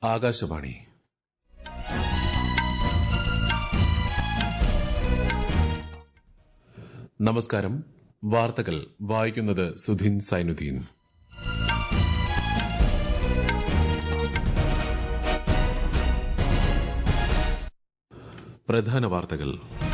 ആകാശവാണി നമസ്കാരം വാർത്തകൾ വായിക്കുന്നത് സുധിൻ സൈനുദ്ദീൻ പ്രധാന വാർത്തകൾ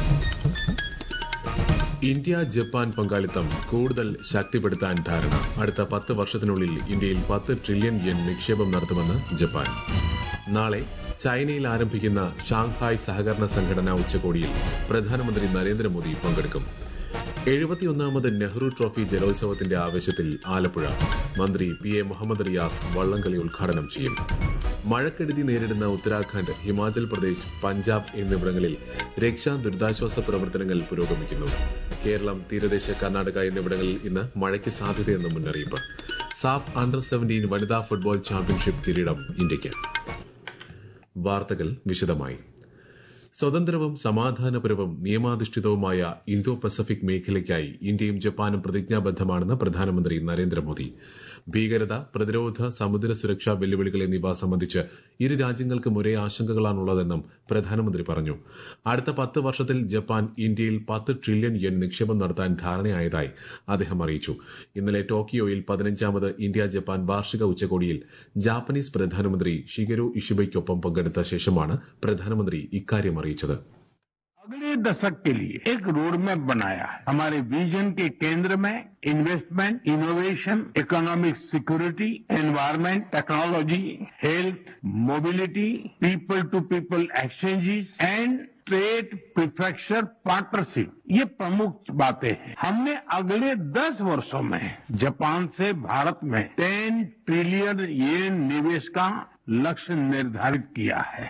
ഇന്ത്യ ജപ്പാൻ പങ്കാളിത്തം കൂടുതൽ ശക്തിപ്പെടുത്താൻ ധാരണ അടുത്ത പത്ത് വർഷത്തിനുള്ളിൽ ഇന്ത്യയിൽ പത്ത് ട്രില്യൺ യെൻ നിക്ഷേപം നടത്തുമെന്ന് ജപ്പാൻ നാളെ ചൈനയിൽ ആരംഭിക്കുന്ന ഷാങ്ഹായ് സഹകരണ സംഘടന ഉച്ചകോടിയിൽ പ്രധാനമന്ത്രി നരേന്ദ്രമോദി പങ്കെടുക്കും എഴുപത്തിയൊന്നാമത് നെഹ്റു ട്രോഫി ജലോത്സവത്തിന്റെ ആവേശത്തിൽ ആലപ്പുഴ മന്ത്രി പി എ മുഹമ്മദ് റിയാസ് വള്ളംകളി ഉദ്ഘാടനം ചെയ്യും മഴക്കെടുതി നേരിടുന്ന ഉത്തരാഖണ്ഡ് ഹിമാചൽ പ്രദേശ് പഞ്ചാബ് എന്നിവിടങ്ങളിൽ രക്ഷാ ദുരിതാശ്വാസ പ്രവർത്തനങ്ങൾ പുരോഗമിക്കുന്നു കേരളം തീരദേശ കർണാടക എന്നിവിടങ്ങളിൽ ഇന്ന് മഴയ്ക്ക് സാധ്യതയെന്ന് മുന്നറിയിപ്പ് സാഫ് അണ്ടർ സെവന്റീൻ വനിതാ ഫുട്ബോൾ ചാമ്പ്യൻഷിപ്പ് കിരീടം ഇന്ത്യയ്ക്ക് വാർത്തകൾ വിശദമായി സ്വതന്ത്രവും സമാധാനപരവും നിയമാധിഷ്ഠിതവുമായ ഇന്തോ പസഫിക് മേഖലയ്ക്കായി ഇന്ത്യയും ജപ്പാനും പ്രതിജ്ഞാബദ്ധമാണെന്ന് പ്രധാനമന്ത്രി നരേന്ദ്രമോദി ഭീകരത പ്രതിരോധ സമുദ്ര സുരക്ഷാ വെല്ലുവിളികൾ എന്നിവ സംബന്ധിച്ച് ഇരു രാജ്യങ്ങൾക്കും ഒരേ ആശങ്കകളാണുള്ളതെന്നും പ്രധാനമന്ത്രി പറഞ്ഞു അടുത്ത പത്ത് വർഷത്തിൽ ജപ്പാൻ ഇന്ത്യയിൽ പത്ത് ട്രില്യൺ യെൻ നിക്ഷേപം നടത്താൻ ധാരണയായതായി അദ്ദേഹം അറിയിച്ചു ഇന്നലെ ടോക്കിയോയിൽ പതിനഞ്ചാമത് ഇന്ത്യ ജപ്പാൻ വാർഷിക ഉച്ചകോടിയിൽ ജാപ്പനീസ് പ്രധാനമന്ത്രി ഷിഗരു ഇഷിബയ്ക്കൊപ്പം പങ്കെടുത്ത ശേഷമാണ് പ്രധാനമന്ത്രി ഇക്കാര്യം അറിയിച്ചത് अगले दशक के लिए एक रोड मैप बनाया है हमारे विजन के केंद्र में investment innovation economic security environment technology health mobility people to people exchanges and trade prefecture partnership ये प्रमुख बातें हैं हमने अगले 10 वर्षों में जापान से भारत में 10 ट्रिलियन येन निवेश का लक्ष्य निर्धारित किया है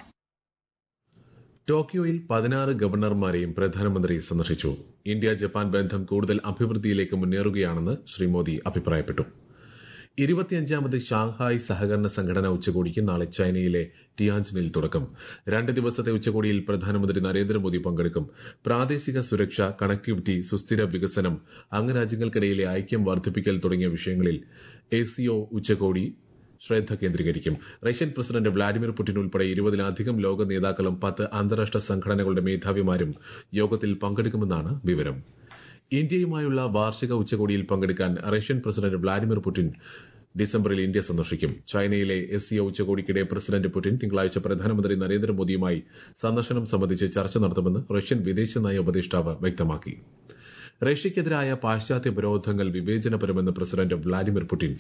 ടോക്കിയോയിൽ പതിനാറ് ഗവർണർമാരെയും പ്രധാനമന്ത്രി സന്ദർശിച്ചു ഇന്ത്യ ജപ്പാൻ ബന്ധം കൂടുതൽ അഭിവൃദ്ധിയിലേക്ക് മുന്നേറുകയാണെന്ന് ശ്രീ മോദി അഭിപ്രായപ്പെട്ടു ഇരുപത്തിയഞ്ചാമത് ഷാങ്ഹായ് സഹകരണ സംഘടന ഉച്ചകോടിക്ക് നാളെ ചൈനയിലെ ടിയാൻജിനിൽ തുടക്കം രണ്ട് ദിവസത്തെ ഉച്ചകോടിയിൽ പ്രധാനമന്ത്രി നരേന്ദ്രമോദി പങ്കെടുക്കും പ്രാദേശിക സുരക്ഷ കണക്ടിവിറ്റി സുസ്ഥിര വികസനം അംഗരാജ്യങ്ങൾക്കിടയിലെ ഐക്യം വർദ്ധിപ്പിക്കൽ തുടങ്ങിയ വിഷയങ്ങളിൽ എസിഒ ഉച്ചകോടി ശ്രദ്ധ കേന്ദ്രീകരിക്കും റഷ്യൻ പ്രസിഡന്റ് വ്ളാഡിമിർ പുടിൻ ഉൾപ്പെടെ ഇരുപതിലധികം ലോക നേതാക്കളും പത്ത് അന്താരാഷ്ട്ര സംഘടനകളുടെ മേധാവിമാരും യോഗത്തിൽ പങ്കെടുക്കുമെന്നാണ് വിവരം ഇന്ത്യയുമായുള്ള വാർഷിക ഉച്ചകോടിയിൽ പങ്കെടുക്കാൻ റഷ്യൻ പ്രസിഡന്റ് വ്ളാഡിമിർ പുടിൻ ഡിസംബറിൽ ഇന്ത്യ സന്ദർശിക്കും ചൈനയിലെ എസ് സിഒ ഉച്ചകോടിക്കിടെ പ്രസിഡന്റ് പുടിൻ തിങ്കളാഴ്ച പ്രധാനമന്ത്രി നരേന്ദ്രമോദിയുമായി സന്ദർശനം സംബന്ധിച്ച് ചർച്ച നടത്തുമെന്ന് റഷ്യൻ വിദേശനയ ഉപദേഷ്ടാവ് വ്യക്തമാക്കി റഷ്യയ്ക്കെതിരായ പാശ്ചാത്യ ഉപരോധങ്ങൾ വിവേചനപരമെന്ന് പ്രസിഡന്റ് വ്ളാഡിമിർ പുടിൻ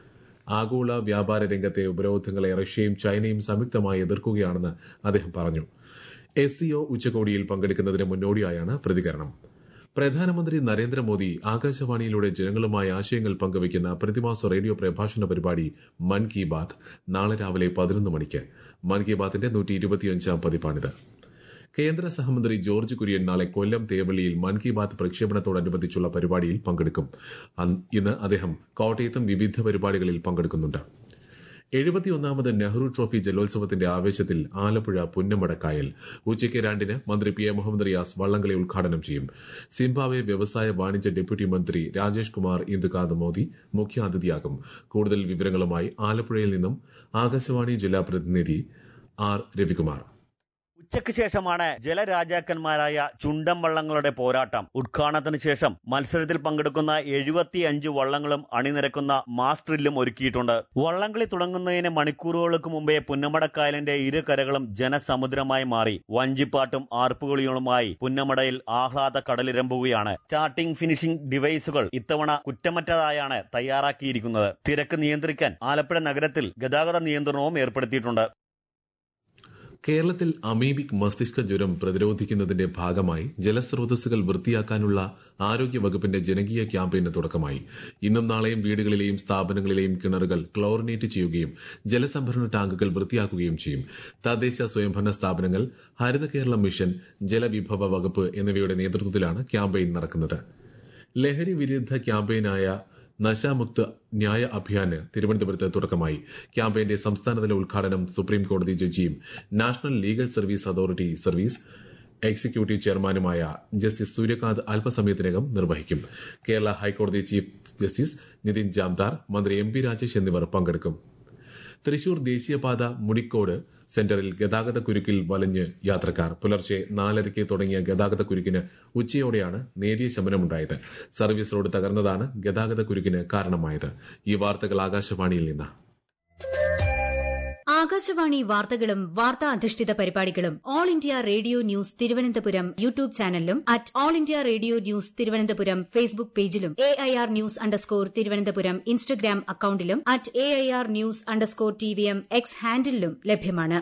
ആഗോള വ്യാപാര രംഗത്തെ ഉപരോധങ്ങളെ റഷ്യയും ചൈനയും സംയുക്തമായി എതിർക്കുകയാണെന്ന് അദ്ദേഹം പറഞ്ഞു എസ് സിഒ ഉച്ചകോടിയിൽ പങ്കെടുക്കുന്നതിന് മുന്നോടിയായാണ് പ്രതികരണം പ്രധാനമന്ത്രി നരേന്ദ്രമോദി ആകാശവാണിയിലൂടെ ജനങ്ങളുമായി ആശയങ്ങൾ പങ്കുവയ്ക്കുന്ന പ്രതിമാസ റേഡിയോ പ്രഭാഷണ പരിപാടി മൻ കി ബാത് നാളെ രാവിലെ പതിനൊന്ന് മണിക്ക് മൻ കി ബാത്തിന്റെ നൂറ്റി ഇരുപത്തിയഞ്ചാം പതിപ്പാണിത് കേന്ദ്ര സഹമന്ത്രി ജോർജ് കുര്യൻ നാളെ കൊല്ലം തേവള്ളിയിൽ മൻ കി ബാത് പ്രക്ഷേപണത്തോടനുബന്ധിച്ചുള്ള പരിപാടിയിൽ പങ്കെടുക്കും ഇന്ന് അദ്ദേഹം കോട്ടയത്തും വിവിധ പരിപാടികളിൽ പങ്കെടുക്കുന്നുണ്ട് എഴുപത്തിയൊന്നാമത് നെഹ്റു ട്രോഫി ജലോത്സവത്തിന്റെ ആവേശത്തിൽ ആലപ്പുഴ പുന്നമടക്കായൽ ഉച്ചയ്ക്ക് രണ്ടിന് മന്ത്രി പി എ മുഹമ്മദ് റിയാസ് വള്ളംകളി ഉദ്ഘാടനം ചെയ്യും സിംബാബ്വെ വ്യവസായ വാണിജ്യ ഡെപ്യൂട്ടി മന്ത്രി രാജേഷ് കുമാർ ഇന്ദുകാന്ത് മോദി മുഖ്യാതിഥിയാകും കൂടുതൽ വിവരങ്ങളുമായി ആലപ്പുഴയിൽ നിന്നും ആകാശവാണി ജില്ലാ പ്രതിനിധി ആർ രവികുമാർ ഉച്ചയ്ക്ക് ശേഷമാണ് ജലരാജാക്കന്മാരായ ചുണ്ടൻ വള്ളങ്ങളുടെ പോരാട്ടം ഉദ്ഘാടനത്തിന് ശേഷം മത്സരത്തിൽ പങ്കെടുക്കുന്ന എഴുപത്തിയഞ്ച് വള്ളങ്ങളും അണിനിരക്കുന്ന മാസ് ഡ്രില്ലും ഒരുക്കിയിട്ടുണ്ട് വള്ളംകളി തുടങ്ങുന്നതിന് മണിക്കൂറുകൾക്ക് മുമ്പേ പുന്നമടക്കായലിന്റെ ഇരു കരകളും ജനസമുദ്രമായി മാറി വഞ്ചിപ്പാട്ടും ആർപ്പുകളികളുമായി പുന്നമടയിൽ ആഹ്ലാദ കടലിരമ്പുകയാണ് സ്റ്റാർട്ടിംഗ് ഫിനിഷിംഗ് ഡിവൈസുകൾ ഇത്തവണ കുറ്റമറ്റതായാണ് തയ്യാറാക്കിയിരിക്കുന്നത് തിരക്ക് നിയന്ത്രിക്കാൻ ആലപ്പുഴ നഗരത്തിൽ ഗതാഗത നിയന്ത്രണവും ഏർപ്പെടുത്തിയിട്ടുണ്ട് കേരളത്തിൽ അമീബിക് മസ്തിഷ്ക ജ്വരം പ്രതിരോധിക്കുന്നതിന്റെ ഭാഗമായി ജലസ്രോതസ്സുകൾ വൃത്തിയാക്കാനുള്ള ആരോഗ്യ വകുപ്പിന്റെ ജനകീയ ക്യാമ്പയിന് തുടക്കമായി ഇന്നും നാളെയും വീടുകളിലെയും സ്ഥാപനങ്ങളിലെയും കിണറുകൾ ക്ലോറിനേറ്റ് ചെയ്യുകയും ജലസംഭരണ ടാങ്കുകൾ വൃത്തിയാക്കുകയും ചെയ്യും തദ്ദേശ സ്വയംഭരണ സ്ഥാപനങ്ങൾ ഹരിത കേരളം മിഷൻ ജലവിഭവ വകുപ്പ് എന്നിവയുടെ നേതൃത്വത്തിലാണ് ക്യാമ്പയിൻ നടക്കുന്നത് ലഹരി വിരുദ്ധ ക്യാമ്പയിനായ നശാമുക്ത് ന്യായ അഭിയാന് തിരുവനന്തപുരത്ത് തുടക്കമായി ക്യാമ്പയിന്റെ സംസ്ഥാനതല ഉദ്ഘാടനം സുപ്രീം കോടതി ജഡ്ജിയും national legal service authority service executive ചെയർമാനുമായ ജസ്റ്റിസ് സൂര്യകാന്ത് അല്പസമയത്തിനകം നിർവഹിക്കും കേരള ഹൈക്കോടതി ചീഫ് ജസ്റ്റിസ് നിതിൻ ജാംദാർ മന്ത്രി എം പി രാജേഷ് എന്നിവർ പങ്കെടുക്കും തൃശൂർ ദേശീയപാത മുടിക്കോട് സെന്ററിൽ ഗതാഗത കുരുക്കിൽ വലഞ്ഞ് യാത്രക്കാർ പുലർച്ചെ നാലരയ്ക്ക് തുടങ്ങിയ ഗതാഗത കുരുക്കിന് ഉച്ചയോടെയാണ് നേരിയ ശമനമുണ്ടായത് സർവീസ് റോഡ് തകർന്നതാണ് ഗതാഗത കുരുക്കിന് കാരണമായത് ഈ വാർത്തകൾ ആകാശവാണിയിൽ നിന്ന് ആകാശവാണി വാർത്തകളും വാർത്താ അധിഷ്ഠിത പരിപാടികളും all India radio news Thiruvananthapuram YouTube ചാനലിലും at all India radio news Thiruvananthapuram Facebook പേജിലും A I R news underscore Thiruvananthapuram Instagram അക്കൌണ്ടിലും at A I R news underscore T V M X ഹാൻഡിലും ലഭ്യമാണ്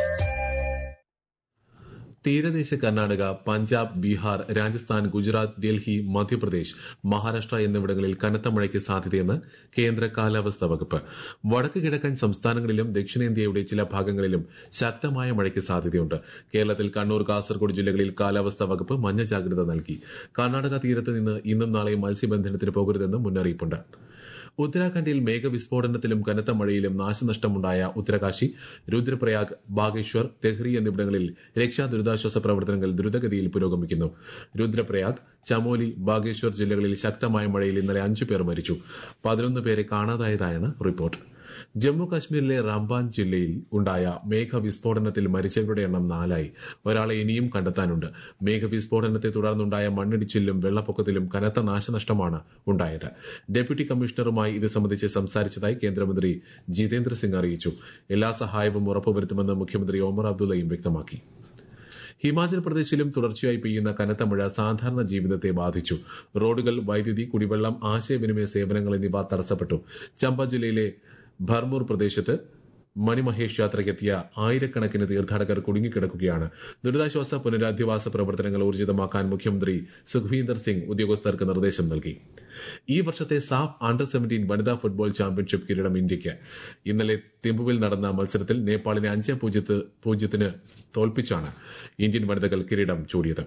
തീരദേശ കർണാടക പഞ്ചാബ് ബീഹാർ രാജസ്ഥാൻ ഗുജറാത്ത് ഡൽഹി മധ്യപ്രദേശ് മഹാരാഷ്ട്ര എന്നിവിടങ്ങളിൽ കനത്ത മഴയ്ക്ക് സാധ്യതയെന്ന് കേന്ദ്ര കാലാവസ്ഥാ വകുപ്പ് വടക്ക് കിഴക്കൻ സംസ്ഥാനങ്ങളിലും ദക്ഷിണേന്ത്യയുടെ ചില ഭാഗങ്ങളിലും ശക്തമായ മഴയ്ക്ക് സാധ്യതയുണ്ട് കേരളത്തിൽ കണ്ണൂർ കാസർഗോഡ് ജില്ലകളിൽ കാലാവസ്ഥാ വകുപ്പ് മഞ്ഞ ജാഗ്രത നൽകി കർണാടക തീരത്ത് നിന്ന് ഇന്നും നാളെയും മത്സ്യബന്ധനത്തിന് പോകരുതെന്ന് മുന്നറിയിപ്പുണ്ട് ഉത്തരാഖണ്ഡിൽ മേഘവിസ്ഫോടനത്തിലും കനത്ത മഴയിലും നാശനഷ്ടമുണ്ടായ ഉത്തരകാശി രുദ്രപ്രയാഗ് ബാഗേശ്വർ തെഹ്രി എന്നിവിടങ്ങളിൽ രക്ഷാ ദുരിതാശ്വാസ പ്രവർത്തനങ്ങൾ ദ്രുതഗതിയിൽ പുരോഗമിക്കുന്നു രുദ്രപ്രയാഗ് ചമോലി ബാഗേശ്വർ ജില്ലകളിൽ ശക്തമായ മഴയിൽ ഇന്നലെ അഞ്ചു പേർ മരിച്ചു പതിനൊന്ന് പേരെ കാണാതായതായാണ് റിപ്പോർട്ട് ജമ്മു കാശ്മീരിലെ റംബാൻ ജില്ലയിൽ ഉണ്ടായ മേഘവിസ്ഫോടനത്തിൽ മരിച്ചവരുടെ എണ്ണം നാലായി ഒരാളെ ഇനിയും കണ്ടെത്താനുണ്ട് മേഘവിസ്ഫോടനത്തെ തുടർന്നുണ്ടായ മണ്ണിടിച്ചിലും വെള്ളപ്പൊക്കത്തിലും കനത്ത നാശനഷ്ടമാണ് ഉണ്ടായത് ഡെപ്യൂട്ടി കമ്മീഷണറുമായി ഇത് സംബന്ധിച്ച് സംസാരിച്ചതായി കേന്ദ്രമന്ത്രി ജിതേന്ദ്ര സിംഗ് അറിയിച്ചു എല്ലാ സഹായവും ഉറപ്പുവരുത്തുമെന്ന് മുഖ്യമന്ത്രി ഒമർ അബ്ദുള്ളയും വ്യക്തമാക്കി ഹിമാചൽ പ്രദേശിലും തുടർച്ചയായി പെയ്യുന്ന കനത്ത മഴ സാധാരണ ജീവിതത്തെ ബാധിച്ചു റോഡുകൾ വൈദ്യുതി കുടിവെള്ളം ആശയവിനിമയ സേവനങ്ങൾ എന്നിവ തടസ്സപ്പെട്ടു ചമ്പ ജില്ലയിലെ ഭർമൂർ പ്രദേശത്ത് മണിമഹേഷ് യാത്രയ്ക്കെത്തിയ ആയിരക്കണക്കിന് തീർത്ഥാടകർ കുടുങ്ങിക്കിടക്കുകയാണ് ദുരിതാശ്വാസ പുനരധിവാസ പ്രവർത്തനങ്ങൾ ഊർജിതമാക്കാൻ മുഖ്യമന്ത്രി സുഖ്വീന്ദർ സിംഗ് ഉദ്യോഗസ്ഥർക്ക് നിർദ്ദേശം നൽകി ഈ വർഷത്തെ സാഫ് അണ്ടർ സെവന്റീൻ വനിതാ ഫുട്ബോൾ ചാമ്പ്യൻഷിപ്പ് കിരീടം ഇന്ത്യയ്ക്ക് ഇന്നലെ തിമ്പുവിൽ നടന്ന മത്സരത്തിൽ നേപ്പാളിനെ അഞ്ച് പൂജ്യത്തിന് തോൽപ്പിച്ചാണ് ഇന്ത്യൻ വനിതകൾ കിരീടം ചൂടിയത്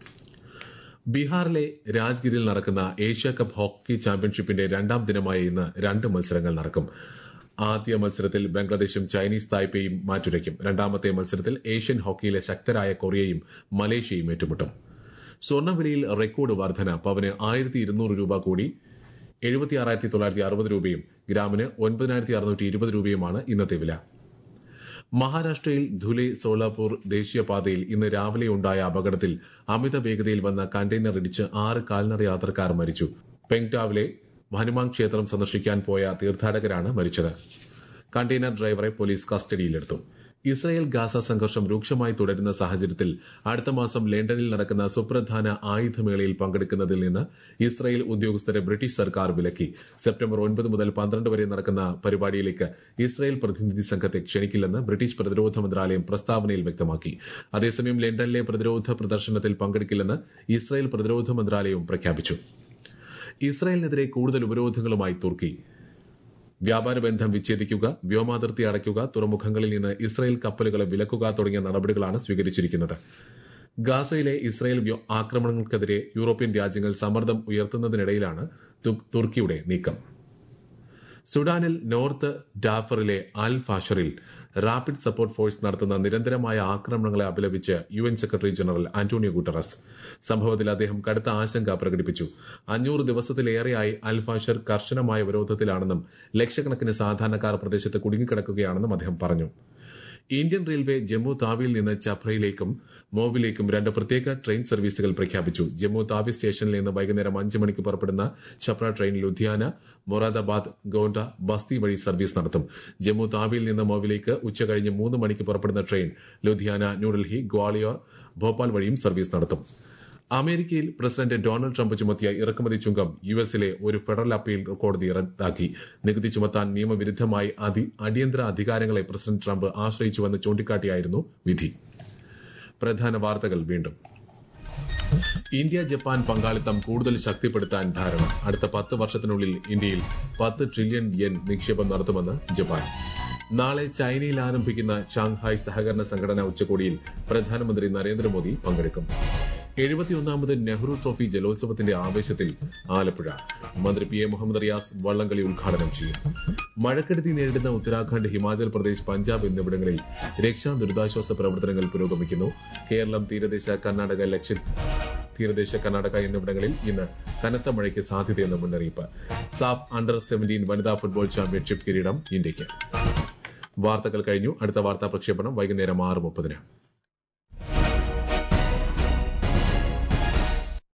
ബീഹാറിലെ രാജ്ഗിരിൽ നടക്കുന്ന ഏഷ്യ കപ്പ് ഹോക്കി ചാമ്പ്യൻഷിപ്പിന്റെ രണ്ടാം ദിനമായ ഇന്ന് രണ്ട് മത്സരങ്ങൾ നടക്കും ആദ്യ മത്സരത്തിൽ ബംഗ്ലാദേശും ചൈനീസ് തായ്പേയും മാറ്റുരയ്ക്കും രണ്ടാമത്തെ മത്സരത്തിൽ ഏഷ്യൻ ഹോക്കിയിലെ ശക്തരായ കൊറിയയും മലേഷ്യയും ഏറ്റുമുട്ടും സ്വർണ്ണവിലയിൽ റെക്കോർഡ് വർധന പവന് ആയിരത്തി ഇരുന്നൂറ് രൂപ കൂടി എഴുപത്തിയാറായിരത്തി തൊള്ളായിരത്തി അറുപത് രൂപയും ഗ്രാമിന് ഒൻപതിനായിരത്തി അറുന്നൂറ്റി ഇരുപത് രൂപയുമാണ് ഇന്നത്തെ വില മഹാരാഷ്ട്രയിൽ ധുലെ സോളാപൂർ ദേശീയപാതയിൽ ഇന്ന് രാവിലെ ഉണ്ടായ അപകടത്തിൽ അമിത വേഗതയിൽ വന്ന കണ്ടെയ്നർ ഇടിച്ച് ആറ് കാൽനട യാത്രക്കാർ മരിച്ചു പെങ്ടാവിലെ ഹനുമാൻ ക്ഷേത്രം സന്ദർശിക്കാൻ പോയ തീർത്ഥാടകരാണ് മരിച്ചത് കണ്ടെയ്നർ ഡ്രൈവറെ പോലീസ് കസ്റ്റഡിയിലെടുത്തു ഇസ്രായേൽ ഗാസ സംഘർഷം രൂക്ഷമായി തുടരുന്ന സാഹചര്യത്തിൽ അടുത്ത മാസം ലണ്ടനിൽ നടക്കുന്ന സുപ്രധാന ആയുധമേളയിൽ പങ്കെടുക്കുന്നതിൽ നിന്ന് ഇസ്രായേൽ ഉദ്യോഗസ്ഥരെ ബ്രിട്ടീഷ് സർക്കാർ വിലക്കി സെപ്റ്റംബർ ഒൻപത് മുതൽ പന്ത്രണ്ട് വരെ നടക്കുന്ന പരിപാടിയിലേക്ക് ഇസ്രായേൽ പ്രതിനിധി സംഘത്തെ ക്ഷണിക്കില്ലെന്ന് ബ്രിട്ടീഷ് പ്രതിരോധ മന്ത്രാലയം പ്രസ്താവനയിൽ വ്യക്തമാക്കി അതേസമയം ലണ്ടനിലെ പ്രതിരോധ പ്രദർശനത്തിൽ പങ്കെടുക്കില്ലെന്ന് ഇസ്രായേൽ പ്രതിരോധ മന്ത്രാലയവും പ്രഖ്യാപിച്ചു ഇസ്രായേലിനെതിരെ കൂടുതൽ ഉപരോധങ്ങളുമായി തുർക്കി വ്യാപാര ബന്ധം വിച്ഛേദിക്കുക വ്യോമാതിർത്തി അടയ്ക്കുക തുറമുഖങ്ങളിൽ നിന്ന് ഇസ്രായേൽ കപ്പലുകളെ വിലക്കുക തുടങ്ങിയ നടപടികളാണ് സ്വീകരിച്ചിരിക്കുന്നത് ഗാസയിലെ ഇസ്രായേൽ ആക്രമണങ്ങൾക്കെതിരെ യൂറോപ്യൻ രാജ്യങ്ങൾ സമ്മർദ്ദം ഉയർത്തുന്നതിനിടയിലാണ് തുർക്കിയുടെ നീക്കം സുഡാനിൽ നോർത്ത് ഡാഫറിലെ അൽ ഫാഷറിൽ റാപ്പിഡ് സപ്പോർട്ട് ഫോഴ്സ് നടത്തുന്ന നിരന്തരമായ ആക്രമണങ്ങളെ അപലപിച്ച് U N secretary general Antonio Guterres സംഭവത്തിൽ അദ്ദേഹം കടുത്ത ആശങ്ക പ്രകടിപ്പിച്ചു അഞ്ഞൂറ് ദിവസത്തിലേറെയായി അൽ ഫാഷർ കർശനമായ വിരോധത്തിലാണെന്നും ലക്ഷക്കണക്കിന് സാധാരണക്കാർ പ്രദേശത്ത് കുടുങ്ങിക്കിടക്കുകയാണെന്നും അദ്ദേഹം പറഞ്ഞു ഇന്ത്യൻ റെയിൽവേ ജമ്മു താവിയിൽ നിന്ന് ചപ്രയിലേക്കും മോവിലേക്കും രണ്ട് പ്രത്യേക ട്രെയിൻ സർവീസുകൾ പ്രഖ്യാപിച്ചു ജമ്മു താവി സ്റ്റേഷനിൽ നിന്ന് വൈകുന്നേരം അഞ്ച് മണിക്ക് പുറപ്പെടുന്ന ചപ്ര ട്രെയിൻ ലുധിയാന മൊറാദാബാദ് ഗോണ്ട ബസ്തി വഴി സർവീസ് നടത്തും ജമ്മു താവിയിൽ നിന്ന് മോവിലേക്ക് ഉച്ചകഴിഞ്ഞ് മൂന്ന് മണിക്ക് പുറപ്പെടുന്ന ട്രെയിൻ ലുധിയാന ന്യൂഡൽഹി ഗ്വാളിയോർ ഭോപ്പാൽ വഴിയും സർവീസ് നടത്തും അമേരിക്കയിൽ പ്രസിഡന്റ് ഡൊണാൾഡ് ട്രംപ് ചുമത്തിയ ഇറക്കുമതി ചുങ്കം യു എസിലെ ഒരു ഫെഡറൽ അപ്പീൽ കോടതി റദ്ദാക്കി നികുതി ചുമത്താൻ നിയമവിരുദ്ധമായി അടിയന്തര അധികാരങ്ങളെ പ്രസിഡന്റ് ട്രംപ് ആശ്രയിച്ചുവെന്ന് ചൂണ്ടിക്കാട്ടിയായിരുന്നു വിധി പ്രധാന വാർത്തകൾ വീണ്ടും ഇന്ത്യ ജപ്പാൻ പങ്കാളിത്തം കൂടുതൽ ശക്തിപ്പെടുത്താൻ ധാരണ അടുത്ത പത്ത് വർഷത്തിനുള്ളിൽ ഇന്ത്യയിൽ പത്ത് ട്രില്യൺ യെൻ നിക്ഷേപം നടത്തുമെന്ന് ജപ്പാൻ നാളെ ചൈനയിൽ ആരംഭിക്കുന്ന ഷാങ്ഹായ് സഹകരണ സംഘടന ഉച്ചകോടിയിൽ പ്രധാനമന്ത്രി നരേന്ദ്രമോദി പങ്കെടുക്കും എഴുപത്തിയൊന്നാമത് നെഹ്റു ട്രോഫി ജലോത്സവത്തിന്റെ ആവേശത്തിൽ ആലപ്പുഴ മന്ത്രി പി എ മുഹമ്മദ് റിയാസ് വള്ളംകളി ഉദ്ഘാടനം ചെയ്യും മഴക്കെടുതി നേരിടുന്ന ഉത്തരാഖണ്ഡ് ഹിമാചൽ പ്രദേശ് പഞ്ചാബ് എന്നിവിടങ്ങളിൽ രക്ഷാ ദുരിതാശ്വാസ പ്രവർത്തനങ്ങൾ പുരോഗമിക്കുന്നു കേരളം തീരദേശ കർണാടക ലക്ഷ തീരദേശ കർണാടക എന്നിവിടങ്ങളിൽ ഇന്ന് കനത്ത മഴയ്ക്ക് സാധ്യതയെന്ന് മുന്നറിയിപ്പ് സാഫ് അണ്ടർ സെവന്റീൻ വനിതാ ഫുട്ബോൾ ചാമ്പ്യൻഷിപ്പ് കിരീടം ഇന്ത്യയ്ക്ക് വാർത്തകൾ കഴിഞ്ഞു അടുത്ത വാർത്താ പ്രക്ഷേപണം വൈകുന്നേരം ആറ് മുപ്പതിന്